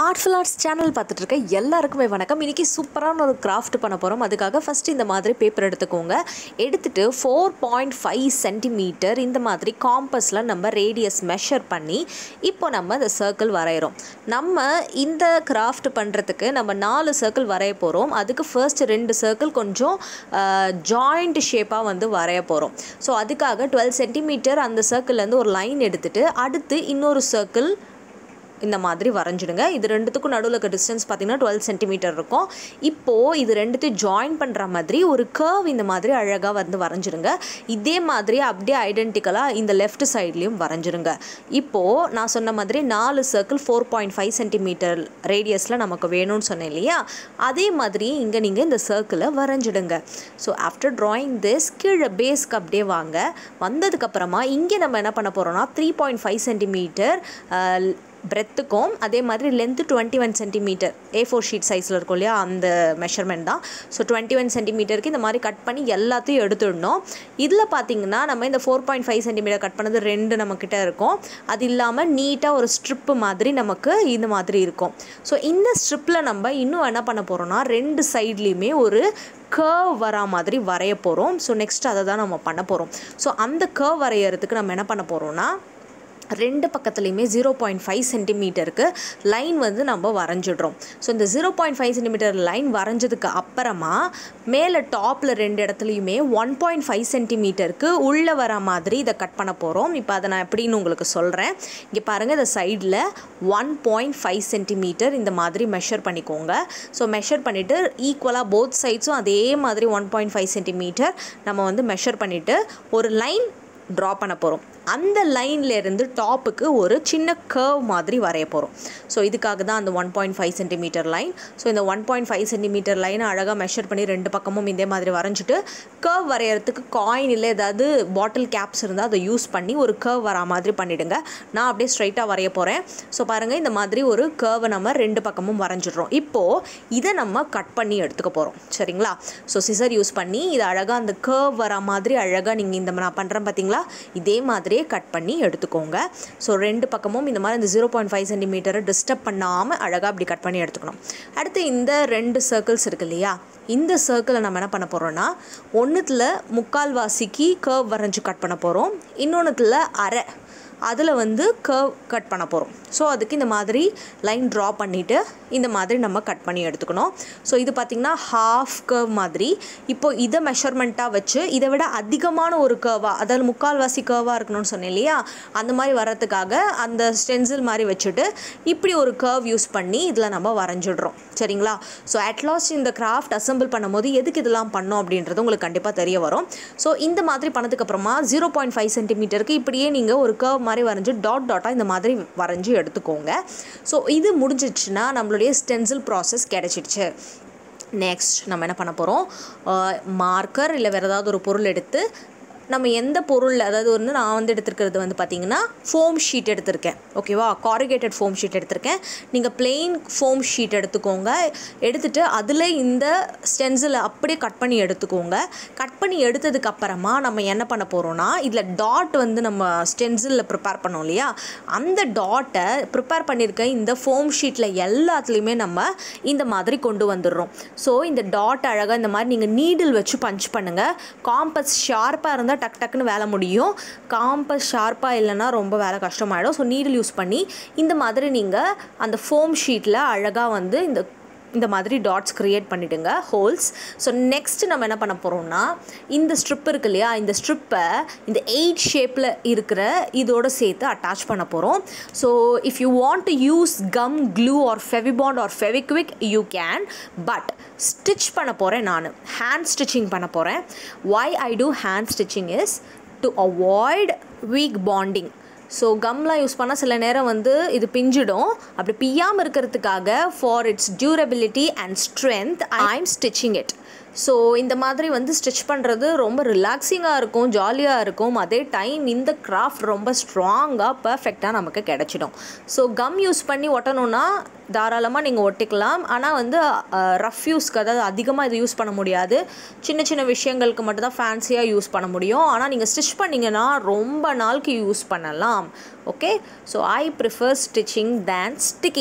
artful arts channel பார்த்துட்டு இருக்க எல்லாருக்குமே வணக்கம் இன்றைக்கி சூப்பரான ஒரு கிராஃப்ட் பண்ண போகிறோம் அதுக்காக ஃபஸ்ட் இந்த மாதிரி பேப்பர் எடுத்துக்கோங்க எடுத்துட்டு ஃபோர் பாயிண்ட் ஃபைவ் சென்டிமீட்டர் இந்த மாதிரி காம்பஸில் நம்ம ரேடியஸ் மெஷர் பண்ணி இப்போ நம்ம இந்த சர்க்கிள் வரைகிறோம் நம்ம இந்த கிராஃப்ட் பண்ணுறதுக்கு நம்ம நாலு சர்க்கிள் வரைய போகிறோம் அதுக்கு ஃபர்ஸ்ட் ரெண்டு சர்க்கிள் கொஞ்சம் ஜாயிண்ட் ஷேப்பாக வந்து வரைய போகிறோம் ஸோ அதுக்காக டுவெல் சென்டிமீட்டர் அந்த சர்க்கிள்லேருந்து ஒரு லைன் எடுத்துட்டு அடுத்து இன்னொரு சர்க்கிள் இந்த மாதிரி வரைஞ்சிடுங்க இது ரெண்டுத்துக்கும் நடுவில் இருக்க டிஸ்டன்ஸ் பார்த்தீங்கன்னா டுவெல் சென்டிமீட்டர் இருக்கும் இப்போது இது ரெண்டுத்தையும் ஜாயின் பண்ணுற மாதிரி ஒரு கர்வ் இந்த மாதிரி அழகாக வந்து வரைஞ்சிருங்க இதே மாதிரி அப்படியே ஐடென்டிக்கலாக இந்த லெஃப்ட் சைட்லேயும் வரைஞ்சிருங்க இப்போது நான் சொன்ன மாதிரி நாலு circle four point five centimetre ரேடியஸில் நமக்கு வேணும்னு சொன்னேன் இல்லையா அதே மாதிரி இங்கே நீங்கள் இந்த சர்க்கிளை வரைஞ்சிடுங்க ஸோ ஆஃப்டர் ட்ராயிங் திஸ் கீழே பேஸ்க்கு அப்படியே வாங்க வந்ததுக்கப்புறமா இங்கே நம்ம என்ன பண்ண போகிறோம்னா த்ரீ பாயிண்ட் ஃபைவ் சென்டிமீட்டர் பிரெத்துக்கும் அதே மாதிரி length twenty one centimetre A four sheet சைஸில் இருக்கும் இல்லையா அந்த மெஷர்மெண்ட் தான் ஸோ டுவெண்ட்டி ஒன் சென்டிமீட்டருக்கு இந்த மாதிரி கட் பண்ணி எல்லாத்தையும் எடுத்துடணும் இதில் பார்த்தீங்கன்னா நம்ம இந்த four point five centimetre cut பண்ணது ரெண்டு நம்மக்கிட்ட இருக்கும் அது இல்லாமல் நீட்டாக ஒரு ஸ்ட்ரிப்பு மாதிரி நமக்கு இந்த மாதிரி இருக்கும் ஸோ இந்த ஸ்ட்ரிப்பில் நம்ம இன்னும் என்ன பண்ண போகிறோம்னா ரெண்டு சைட்லேயுமே ஒரு கர்வ் வரா மாதிரி வரைய போகிறோம் ஸோ நெக்ஸ்ட் அதை தான் நம்ம பண்ண போகிறோம் ஸோ அந்த கர்வ் வரையறதுக்கு நம்ம என்ன பண்ண போகிறோம்னா ரெண்டு பக்கத்துலேயுமே ஜீரோ பாயிண்ட் ஃபைவ் சென்டிமீட்டருக்கு லைன் வந்து நம்ம வரைஞ்சிடுறோம் ஸோ இந்த zero point five centimetre line வரைஞ்சதுக்கு அப்புறமா மேலே டாப்பில் ரெண்டு இடத்துலையுமே ஒன் பாயிண்ட் ஃபைவ் சென்டிமீட்டருக்கு உள்ளே வர மாதிரி இதை கட் பண்ண போகிறோம் இப்போ அதை நான் எப்படின்னு உங்களுக்கு சொல்கிறேன் இங்கே பாருங்கள் இந்த சைடில் ஒன் பாயிண்ட் ஃபைவ் சென்டிமீட்டர் இந்த மாதிரி மெஷர் பண்ணிக்கோங்க ஸோ மெஷர் பண்ணிவிட்டு ஈக்குவலாக போத் சைட்ஸும் அதே மாதிரி ஒன் பாயிண்ட் ஃபைவ் சென்டிமீட்டர் நம்ம வந்து மெஷர் பண்ணிவிட்டு ஒரு லைன் ட்ரா பண்ண போகிறோம் அந்த லைன்லேருந்து டாப்புக்கு ஒரு சின்ன கர்வ் மாதிரி வரைய போகிறோம் ஸோ இதுக்காக தான் அந்த one point five centimetre line so இந்த ஒன் பாயிண்ட் ஃபைவ் சென்டிமீட்டர் லைனை அழகாக மெஷர் பண்ணி ரெண்டு பக்கமும் இதே மாதிரி வரைஞ்சிட்டு கர்வ் வரைகிறதுக்கு காயின் இல்லை ஏதாவது பாட்டில் கேப்ஸ் இருந்தால் அதை யூஸ் பண்ணி ஒரு கர்வ் வரா மாதிரி பண்ணிவிடுங்க நான் அப்படியே ஸ்ட்ரைட்டாக வரைய போகிறேன் ஸோ பாருங்கள் இந்த மாதிரி ஒரு கர்வை நம்ம ரெண்டு பக்கமும் வரைஞ்சிடுறோம் இப்போது இதை நம்ம கட் பண்ணி எடுத்துக்க போகிறோம் சரிங்களா ஸோ சிசர் யூஸ் பண்ணி இதை அழகாக அந்த கர்வ் வரா மாதிரி அழகாக நீங்கள் இந்த நான் பண்ணுறேன் பார்த்தீங்களா இதே மாதிரியே கட் பண்ணி எடுத்துக்கோங்க ஸோ ரெண்டு பக்கமும் இந்த மாதிரி இந்த ஜீரோ பாயிண்ட் ஃபைவ் சென்டிமீட்டரை டிஸ்டர்ப் பண்ணாமல் அழகாக அப்படி கட் பண்ணி எடுத்துக்கணும் அடுத்து இந்த ரெண்டு சர்க்கிள்ஸ் இருக்கு இல்லையா இந்த சர்க்கிளை நம்ம என்ன பண்ண போகிறோம்னா ஒன்றுத்தில் முக்கால்வாசிக்கு கர்வ் வரைஞ்சி கட் பண்ண போகிறோம் இன்னொன்றுத்தில் அரை அதில் வந்து கர்வ் கட் பண்ண போகிறோம் ஸோ அதுக்கு இந்த மாதிரி லைன் ட்ரா பண்ணிவிட்டு இந்த மாதிரி நம்ம கட் பண்ணி எடுத்துக்கணும் ஸோ இது பார்த்திங்கன்னா ஹாஃப் கர்வ் மாதிரி இப்போது இதை மெஷர்மெண்ட்டாக வச்சு இதை விட அதிகமான ஒரு கர்வாக அதாவது முக்கால்வாசி கர்வாக இருக்கணும்னு சொன்னேன் இல்லையா அந்த மாதிரி வர்றதுக்காக அந்த ஸ்டென்சில் மாதிரி வச்சுட்டு இப்படி ஒரு கர்வ் யூஸ் பண்ணி இதில் நம்ம வரைஞ்சிடுறோம் சரிங்களா ஸோ அட்லாஸ்ட் இந்த கிராஃப்ட் அசம்பிள் பண்ணும்போது எதுக்கு இதெல்லாம் பண்ணோம் அப்படின்றது உங்களுக்கு கண்டிப்பாக தெரிய வரும் ஸோ இந்த மாதிரி பண்ணதுக்கப்புறமா ஜீரோ பாயிண்ட் ஃபைவ் சென்டிமீட்டருக்கு இப்படியே நீங்கள் ஒரு கர்வ் மாதிரி வரைஞ்சி டாட் டாட்டாக இந்த மாதிரி வரைஞ்சி எடுத்துக்கோங்க ஸோ இது முடிஞ்சிச்சுன்னா நம்மளுடைய ஸ்டென்சில் ப்ராசஸ் கிடச்சிடுச்சு நெக்ஸ்ட் நம்ம என்ன பண்ண போகிறோம் மார்க்கர் இல்லை வேறு ஏதாவது ஒரு பொருள் எடுத்து நம்ம எந்த பொருள் அதாவது வந்து நான் வந்து எடுத்துருக்கிறது வந்து பார்த்திங்கன்னா ஃபோம் ஷீட் எடுத்திருக்கேன் ஓகேவா காரிகேட்டட் ஃபோம் ஷீட் எடுத்திருக்கேன் நீங்கள் பிளெயின் ஃபோம் ஷீட் எடுத்துக்கோங்க எடுத்துகிட்டு அதில் இந்த ஸ்டென்சில் அப்படியே கட் பண்ணி எடுத்துக்கோங்க கட் பண்ணி எடுத்ததுக்கு அப்புறமா நம்ம என்ன பண்ண போகிறோம்னா இதில் டாட் வந்து நம்ம ஸ்டென்சிலில் ப்ரிப்பேர் பண்ணோம் இல்லையா அந்த டாட்டை ப்ரிப்பேர் பண்ணியிருக்க இந்த ஃபோம் ஷீட்டில் எல்லாத்துலேயுமே நம்ம இந்த மாதிரி கொண்டு வந்துடுறோம் ஸோ இந்த டாட் அழகாக இந்த மாதிரி நீங்கள் நீடில் வச்சு பஞ்ச் பண்ணுங்கள் காம்பஸ் ஷார்ப்பாக இருந்தால் டக் டக்குன்னு வேலை முடியும் காம்பஸ் ஷார்ப்பாக இல்லைன்னா ரொம்ப வேலை கஷ்டமாயிடும் ஸோ நீடில் யூஸ் பண்ணி இந்த மாதிரி நீங்கள் அந்த ஃபோம் ஷீட்டில் அழகாக வந்து இந்த இந்த மாதிரி டாட்ஸ் க்ரியேட் பண்ணிவிடுங்க ஹோல்ஸ் ஸோ நெக்ஸ்ட் நம்ம என்ன பண்ண போகிறோம்னா இந்த ஸ்ட்ரிப் இருக்கு இல்லையா இந்த ஸ்ட்ரிப்பை இந்த எயிட் ஷேப்பில் இருக்கிற இதோட சேர்த்து அட்டாச் பண்ண போகிறோம் so if you want to use gum glue or Fevibond or Fevikwik you can but stitch பண்ண போகிறேன் நான் ஹேண்ட் ஸ்டிச்சிங் பண்ண போகிறேன் why I do hand stitching is to avoid weak bonding so கம்லாம் யூஸ் பண்ணால் சில நேரம் வந்து இது பிஞ்சிடும் அப்படி பிய்யாமல் இருக்கிறதுக்காக for its durability and strength I am stitching it so இந்த மாதிரி வந்து ஸ்டிச் பண்ணுறது ரொம்ப ரிலாக்ஸிங்காக இருக்கும் ஜாலியாக இருக்கும் அதே டைம் இந்த கிராஃப்ட் ரொம்ப ஸ்ட்ராங்காக பர்ஃபெக்டாக நமக்கு கிடச்சிடும் ஸோ கம் யூஸ் பண்ணி ஒட்டணும்னா தாராளமாக நீங்கள் ஒட்டிக்கலாம் ஆனால் வந்து ரஃப் யூஸ்க்கு அதாவது அதிகமாக இது யூஸ் பண்ண முடியாது சின்ன சின்ன விஷயங்களுக்கு மட்டும்தான் ஃபேன்சியாக யூஸ் பண்ண முடியும் ஆனால் நீங்கள் ஸ்டிச் பண்ணிங்கன்னா ரொம்ப நாளுக்கு யூஸ் பண்ணலாம் okay so I prefer stitching than sticking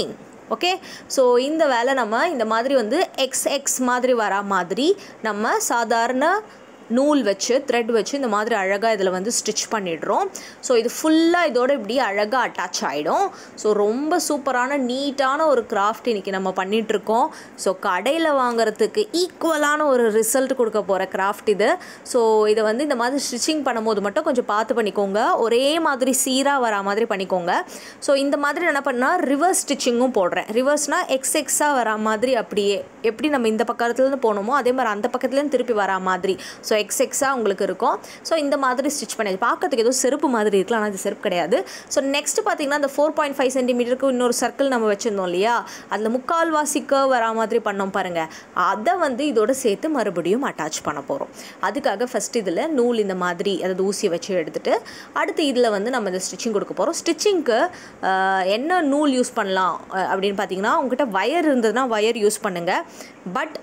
okay so இந்த வேலை நம்ம இந்த மாதிரி வந்து எக்ஸ் எக்ஸ் மாதிரி வரா மாதிரி நம்ம சாதாரண நூல் வச்சு த்ரெட் வச்சு இந்த மாதிரி அழகாக இதில் வந்து ஸ்டிச் பண்ணிடுறோம் ஸோ இது ஃபுல்லாக இதோட இப்படி அழகாக அட்டாச் ஆகிடும் ஸோ ரொம்ப சூப்பரான நீட்டான ஒரு கிராஃப்ட் இன்றைக்கி நம்ம பண்ணிகிட்ருக்கோம் ஸோ கடையில் வாங்குறதுக்கு ஈக்குவலான ஒரு ரிசல்ட் கொடுக்க போகிற கிராஃப்ட் இது ஸோ இதை வந்து இந்த மாதிரி ஸ்டிச்சிங் பண்ணும்போது மட்டும் கொஞ்சம் பார்த்து பண்ணிக்கோங்க ஒரே மாதிரி சீராக வரா மாதிரி பண்ணிக்கோங்க ஸோ இந்த மாதிரி என்ன பண்ணால் ரிவர்ஸ் ஸ்டிச்சிங்கும் போடுறேன் ரிவர்ஸ்னால் எக்ஸ் எக்ஸாக வரா மாதிரி அப்படியே எப்படி நம்ம இந்த பக்கத்துலேருந்து போனோமோ அதே மாதிரி அந்த பக்கத்துலேருந்து திருப்பி வரா மாதிரி ஸோ எக்ஸ் எக்ஸாக உங்களுக்கு இருக்கும் ஸோ இந்த மாதிரி ஸ்டிச் பண்ணி பார்க்கறதுக்கு ஏதோ செருப்பு மாதிரி இருக்கலாம் ஆனால் அது செருப்பு கிடையாது ஸோ நெக்ஸ்ட் பார்த்தீங்கன்னா அந்த ஃபோர் பாயிண்ட் ஃபைவ் சென்டிமீட்டருக்கு இன்னொரு சர்க்கிள் நம்ம வச்சுருந்தோம் இல்லையா அதில் முக்கால்வாசி curve வரா மாதிரி பண்ணோம் பாருங்கள் அதை வந்து இதோட சேர்த்து மறுபடியும் அட்டாச் பண்ண போகிறோம் அதுக்காக ஃபஸ்ட் இதில் நூல் இந்த மாதிரி அதாவது ஊசியை வச்சு எடுத்துட்டு அடுத்து இதில் வந்து நம்ம இந்த ஸ்டிச்சிங் கொடுக்க போகிறோம் ஸ்டிச்சிங்க்கு என்ன நூல் யூஸ் பண்ணலாம் அஹ், அப்படின்னு பார்த்தீங்கன்னா உங்ககிட்ட வயர் இருந்ததுன்னா வயர் யூஸ் பண்ணுங்கள் பட்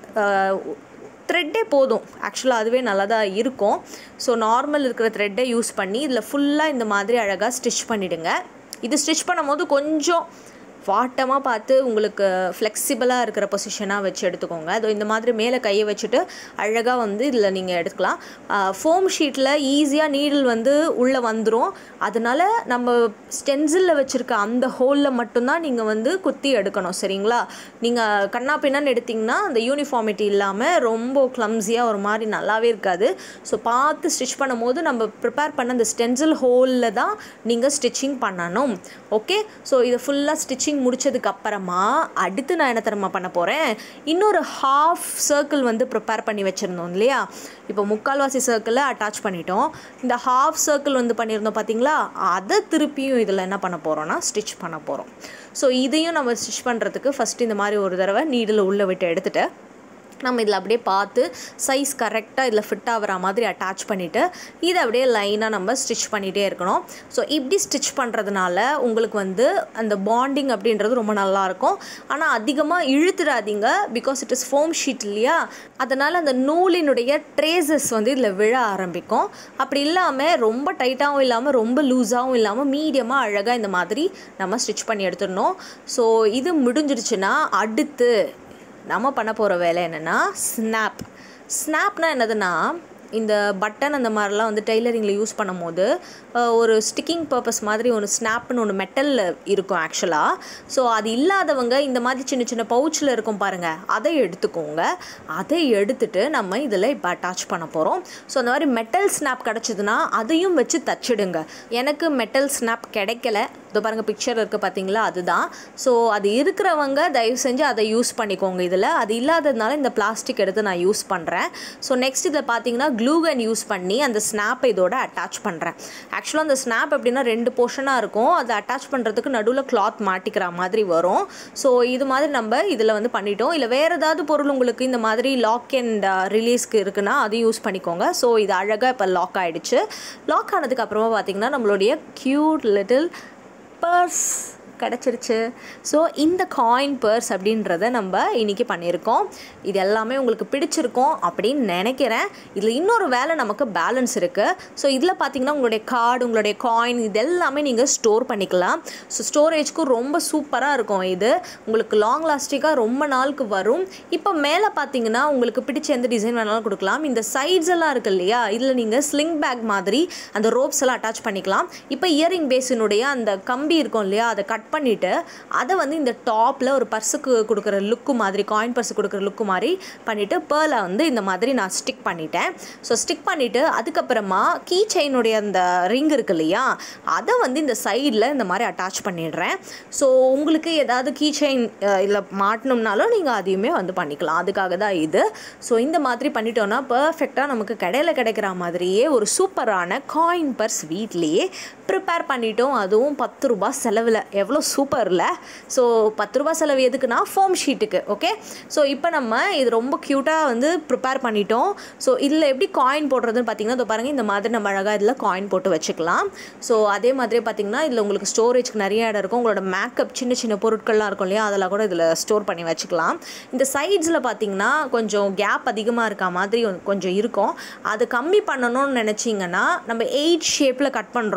த்ரெட்டே போதும் ஆக்சுவலாக அதுவே நல்லா தான் இருக்கும் ஸோ நார்மல் இருக்கிற த்ரெட்டை யூஸ் பண்ணி இதில் ஃபுல்லாக இந்த மாதிரி அழகாக ஸ்டிச் பண்ணிவிடுங்க இது ஸ்டிச் பண்ணும்போது கொஞ்சம் வாட்டமாக பார்த்து உங்களுக்கு ஃப்ளெக்சிபிளாக இருக்கிற பொசிஷனாக வச்சு எடுத்துக்கோங்க அது இந்த மாதிரி மேலே கையை வச்சுட்டு அழகாக வந்து இதில் நீங்கள் எடுத்துக்கலாம் ஃபோம் ஷீட்டில் ஈஸியாக நீடில் வந்து உள்ளே வந்துடும் அதனால் நம்ம ஸ்டென்சிலில் வச்சுருக்க அந்த ஹோலில் மட்டும்தான் நீங்கள் வந்து குத்தி எடுக்கணும் சரிங்களா நீங்கள் கண்ணா பின்னான்னு எடுத்திங்கன்னா அந்த யூனிஃபார்மிட்டி இல்லாமல் ரொம்ப கிளம்ஸியாக ஒரு மாதிரி நல்லாவே இருக்காது ஸோ பார்த்து ஸ்டிச் பண்ணும்போது நம்ம ப்ரிப்பேர் பண்ண அந்த ஸ்டென்சில் ஹோலில் தான் நீங்கள் ஸ்டிச்சிங் பண்ணணும் ஓகே ஸோ இதை ஃபுல்லாக ஸ்டிச்சிங் முடிச்சதுக்கு அப்புறமா அடுத்து நான் என்ன தரமா பண்ண போகிறேன் இன்னொரு ஹாஃப் சர்க்கிள் வந்து ப்ரிப்பேர் பண்ணி வச்சுருந்தோம் இல்லையா இப்போ முக்கால்வாசி சர்க்கிளை அட்டாச் பண்ணிட்டோம் இந்த ஹாஃப் சர்க்கிள் வந்து பண்ணியிருந்தோம் பார்த்தீங்களா அதை திருப்பியும் இதில் என்ன பண்ண போகிறோம்னா ஸ்டிச் பண்ண போகிறோம் ஸோ இதையும் நம்ம ஸ்டிச் பண்ணுறதுக்கு ஃபஸ்ட்டு இந்த மாதிரி ஒரு தடவை நீடில் உள்ளே விட்டு எடுத்துட்டு நம்ம இதில் அப்படியே பார்த்து சைஸ் கரெக்டாக இதில் ஃபிட் ஆகிற மாதிரி அட்டாச் பண்ணிவிட்டு இதை அப்படியே லைனாக நம்ம ஸ்டிச் பண்ணிகிட்டே இருக்கணும் ஸோ இப்படி ஸ்டிச் பண்ணுறதுனால உங்களுக்கு வந்து அந்த பாண்டிங் அப்படின்றது ரொம்ப நல்லாயிருக்கும் ஆனால் அதிகமாக இழுத்துடாதீங்க because it is foam sheet இல்லையா அதனால் அந்த நூலினுடைய ட்ரேசஸ் வந்து இதில் விழ ஆரம்பிக்கும் அப்படி இல்லாமல் ரொம்ப டைட்டாகவும் இல்லாமல் ரொம்ப லூஸாகவும் இல்லாமல் மீடியமாக அழகாக இந்த மாதிரி நம்ம ஸ்டிச் பண்ணி எடுத்துடணும் ஸோ இது முடிஞ்சிருச்சுன்னா அடுத்து நம்ம பண்ண போகிற வேலை என்னென்னா ஸ்னாப் ஸ்னாப்னா என்னதுன்னா இந்த பட்டன் அந்த மாதிரிலாம் வந்து டெய்லரிங்கில் யூஸ் பண்ணும்போது அஹ், ஒரு ஸ்டிக்கிங் பர்பஸ் மாதிரி ஒரு ஸ்னாப்னு ஒன்று மெட்டலில் இருக்கும் ஆக்சுவலாக ஸோ அது இல்லாதவங்க இந்த மாதிரி சின்ன சின்ன பவுச்சில் இருக்கும் பாருங்கள் அதை எடுத்துக்கோங்க அதை எடுத்துட்டு நம்ம இதில் இப்போ அட்டாச் பண்ண போகிறோம் ஸோ அந்த மாதிரி மெட்டல் ஸ்னாப் கிடச்சிதுன்னா அதையும் வச்சு தச்சிடுங்க எனக்கு மெட்டல் ஸ்னாப் கிடைக்கல இதோ பாருங்கள் பிக்சர் இருக்குது பார்த்தீங்களா அதுதான் ஸோ அது இருக்கிறவங்க தயவு செஞ்சு அதை யூஸ் பண்ணிக்கோங்க இதில் அது இல்லாததுனால இந்த பிளாஸ்டிக் எடுத்து நான் யூஸ் பண்ணுறேன் ஸோ நெக்ஸ்ட் இதில் பார்த்தீங்கன்னா க்ளூகன் யூஸ் பண்ணி அந்த ஸ்னாப்பை இதோட அட்டாச் பண்ணுறேன் ஆக்சுவலாக அந்த ஸ்னாப் எப்படின்னா ரெண்டு போர்ஷனாக இருக்கும் அதை அட்டாச் பண்ணுறதுக்கு நடுவில் கிளாத் மாட்டிக்கிற மாதிரி வரும் ஸோ இது மாதிரி நம்ம இதில் வந்து பண்ணிட்டோம் இல்லை வேறு ஏதாவது பொருள் உங்களுக்கு இந்த மாதிரி லாக் அண்ட் ரிலீஸ்க்கு இருக்குன்னா அதையும் யூஸ் பண்ணிக்கோங்க ஸோ இது அழகாக இப்போ லாக் ஆகிடுச்சு லாக் ஆனதுக்கு அப்புறமா பார்த்தீங்கன்னா நம்மளுடைய க்யூட் லிட்டில் பர்ஸ் கிடச்சிருச்சு ஸோ இந்த காயின் பர்ஸ் அப்படின்றத நம்ம இன்றைக்கி பண்ணியிருக்கோம் இது எல்லாமே உங்களுக்கு பிடிச்சிருக்கும் அப்படின்னு நினைக்கிறேன் இதில் இன்னொரு வேலை நமக்கு பேலன்ஸ் இருக்குது ஸோ இதில் பார்த்தீங்கன்னா உங்களுடைய கார்டு உங்களுடைய காயின் இது எல்லாமே நீங்கள் ஸ்டோர் பண்ணிக்கலாம் ஸோ ஸ்டோரேஜ்க்கும் ரொம்ப சூப்பராக இருக்கும் இது உங்களுக்கு லாங் லாஸ்டிக்காக ரொம்ப நாளுக்கு வரும் இப்போ மேலே பார்த்தீங்கன்னா உங்களுக்கு பிடிச்ச எந்த டிசைன் வேணாலும் கொடுக்கலாம் இந்த சைட்ஸ் எல்லாம் இருக்கு இல்லையா இதில் நீங்கள் ஸ்லிங் பேக் மாதிரி அந்த ரோப்ஸ் எல்லாம் அட்டாச் பண்ணிக்கலாம் இப்போ இயரிங் பேஸினுடைய அந்த கம்பி இருக்கும் இல்லையா அதை கட் பண்ணிவிட்டு அதை வந்து இந்த டாப்பில் ஒரு பர்ஸுக்கு கொடுக்குற லுக்கு மாதிரி காயின் பர்ஸு கொடுக்குற லுக்கு மாதிரி பண்ணிவிட்டு பேர்லை வந்து இந்த மாதிரி நான் ஸ்டிக் பண்ணிட்டேன் ஸோ ஸ்டிக் பண்ணிவிட்டு அதுக்கப்புறமா கீ செயினுடைய அந்த ரிங் இருக்கு இல்லையா அதை வந்து இந்த சைடில் இந்த மாதிரி அட்டாச் பண்ணிடுறேன் ஸோ உங்களுக்கு ஏதாவது கீ செயின் இதில் மாட்டணும்னாலும் நீங்கள் அதையுமே வந்து பண்ணிக்கலாம் அதுக்காக தான் இது ஸோ இந்த மாதிரி பண்ணிட்டோன்னா பர்ஃபெக்டாக நமக்கு கடையில் கிடைக்கிற மாதிரியே ஒரு சூப்பரான காயின் பர்ஸ் வீட்லேயே ப்ரிப்பேர் பண்ணிட்டோம் அதுவும் பத்து ரூபா செலவில் எவ்வளோ சூப்பரில் ஸோ பத்து ரூபா செலவு எதுக்குன்னா ஃபோம் ஷீட்டுக்கு ஓகே ஸோ இப்போ நம்ம இது ரொம்ப க்யூட்டாக வந்து ப்ரிப்பேர் பண்ணிட்டோம் ஸோ இதில் எப்படி காயின் போடுறதுன்னு பார்த்தீங்கன்னா இதோ பாருங்கள் இந்த மாதிரி நம்ம அழகாக இதில் காயின் போட்டு வச்சுக்கலாம் ஸோ அதே மாதிரி பார்த்தீங்கன்னா இதில் உங்களுக்கு ஸ்டோரேஜ்க்கு நிறைய இடம் இருக்கும் உங்களோட மேக்கப் சின்ன சின்ன பொருட்கள்லாம் இருக்கும் இல்லையா அதெல்லாம் கூட இதில் ஸ்டோர் பண்ணி வச்சுக்கலாம் இந்த சைட்ஸில் பார்த்தீங்கன்னா கொஞ்சம் கேப் அதிகமாக இருக்க மாதிரி கொஞ்சம் இருக்கும் அது கம்மி பண்ணணும்னு நினச்சிங்கன்னா நம்ம எயிட் ஷேப்பில் கட் பண்ணுறோம் இல்லையா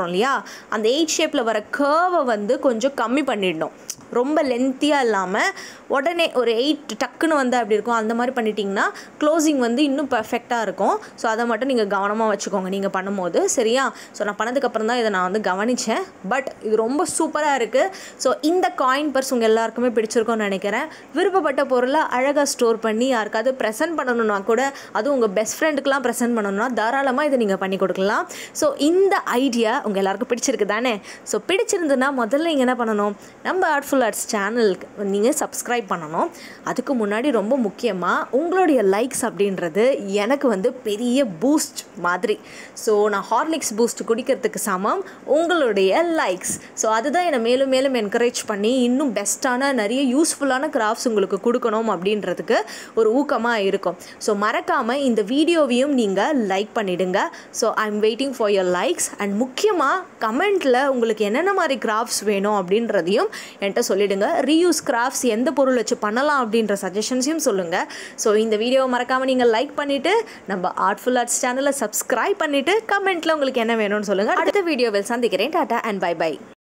அந்த எயிட் ஷேப்பில் வர கேர்வை வந்து கொஞ்சம் கம்மி பண்ணிடணும் ரொம்ப லென்த்தியாக இல்லாமல் உடனே ஒரு எயிட் டக்குன்னு வந்து அப்படி இருக்கும் அந்த மாதிரி பண்ணிட்டீங்கன்னா க்ளோசிங் வந்து இன்னும் பர்ஃபெக்டாக இருக்கும் ஸோ அதை மட்டும் நீங்கள் கவனமாக வச்சுக்கோங்க நீங்கள் பண்ணும்போது சரியா ஸோ நான் பண்ணதுக்கப்புறம் தான் இதை நான் வந்து கவனித்தேன் பட் இது ரொம்ப சூப்பராக இருக்குது ஸோ இந்த காயின் பர்ஸ் உங்கள் எல்லாருக்குமே பிடிச்சிருக்கும்னு நினைக்கிறேன் விருப்பப்பட்ட பொருளை அழகாக ஸ்டோர் பண்ணி யாருக்காவது ப்ரெசென்ட் பண்ணணும்னா கூட அதுவும் உங்கள் பெஸ்ட் ஃப்ரெண்டுக்கெலாம் ப்ரெசென்ட் பண்ணணும்னா தாராளமாக இதை நீங்கள் பண்ணி கொடுக்கலாம் ஸோ இந்த ஐடியா உங்கள் எல்லாருக்கும் பிடிச்சிருக்கு தானே ஸோ பிடிச்சிருந்துன்னா முதல்ல நீங்கள் என்ன பண்ணணும் நம்ம ஆர்ட்ஃபுல் ஆர்ட்ஸ் சேனலுக்கு நீங்கள் சப்ஸ்கிரைப் பண்ணணும் அதுக்கு முன்னாடி ரொம்ப முக்கியமாக உங்களுடைய லைக்ஸ் அப்படின்றது எனக்கு வந்து பெரிய பூஸ்ட் மாதிரி ஸோ நான் ஹார்லிக்ஸ் பூஸ்ட் குடிக்கிறதுக்கு சமம் உங்களுடைய லைக்ஸ் ஸோ அதுதான் என்னை மேலும் மேலும் என்கரேஜ் பண்ணி இன்னும் பெஸ்ட்டான நிறைய யூஸ்ஃபுல்லான கிராஃப்ட்ஸ் உங்களுக்கு கொடுக்கணும் அப்படின்றதுக்கு ஒரு ஊக்கமாக இருக்கும் ஸோ மறக்காமல் இந்த வீடியோவையும் நீங்கள் லைக் பண்ணிடுங்க so I am waiting for your likes and முக்கியமாக கமெண்ட்டில் உங்களுக்கு என்னென்ன மாதிரி கிராஃப்ட்ஸ் வேணும் அப்படின்றதையும் என்கிட்ட சொல்லிடுங்க ரீயூஸ் கிராஃப்ட்ஸ் எந்த பொருள் வச்சு பண்ணலாம் அப்படின்ற சஜஷன்ஸையும் சொல்லுங்கள் ஸோ இந்த வீடியோவை மறக்காமல் நீங்கள் லைக் பண்ணிவிட்டு நம்ம ஆர்ட்ஃபுல் ஆர்ட்ஸ் சேனலை சப்ஸ்கிரைப் பண்ணிவிட்டு கமெண்ட்டில் உங்களுக்கு என்ன வேணும்னு சொல்லுங்கள் அடுத்த வீடியோவில் சந்திக்கிறேன் டாட்டா அண்ட் பை பை